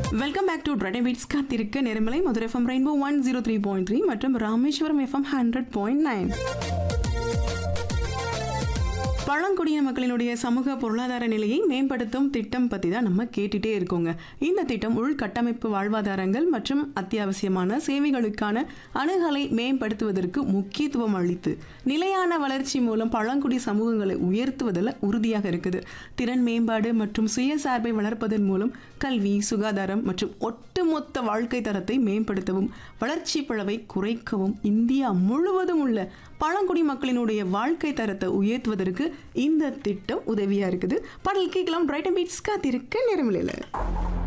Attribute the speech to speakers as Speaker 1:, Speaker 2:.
Speaker 1: welcome back to ட்ரெடே beats காத்திருக்க நேரமலை Madurai FM Rainbow one zero three point three மற்றும் Rameswaram FM hundred point nine பழங்குடியின மக்களினுடைய சமூக பொருளாதார நிலையை மேம்படுத்தும் திட்டம் பற்றி தான் நம்ம கேட்டுட்டே இருக்கோங்க இந்த திட்டம் உள்கட்டமைப்பு வாழ்வாதாரங்கள் மற்றும் அத்தியாவசியமான சேவைகளுக்கான அணுகலை மேம்படுத்துவதற்கு முக்கியத்துவம் அளித்து நிலையான வளர்ச்சி மூலம் பழங்குடி சமூகங்களை உயர்த்துவதில் உறுதியாக இருக்குது திறன் மேம்பாடு மற்றும் சுயசார்பை வளர்ப்பதன் மூலம் கல்வி சுகாதாரம் மற்றும் ஒட்டுமொத்த வாழ்க்கை தரத்தை மேம்படுத்தவும் வளர்ச்சி பிளவை குறைக்கவும் இந்தியா முழுவதும் உள்ள பழங்குடி மக்களினுடைய வாழ்க்கை தரத்தை உயர்த்துவதற்கு இந்த திட்டம் உதவியா இருக்குது பாடல் கேட்கலாம் பிரைட் பீட்ஸ் காத்திருக்க நேரமில்லை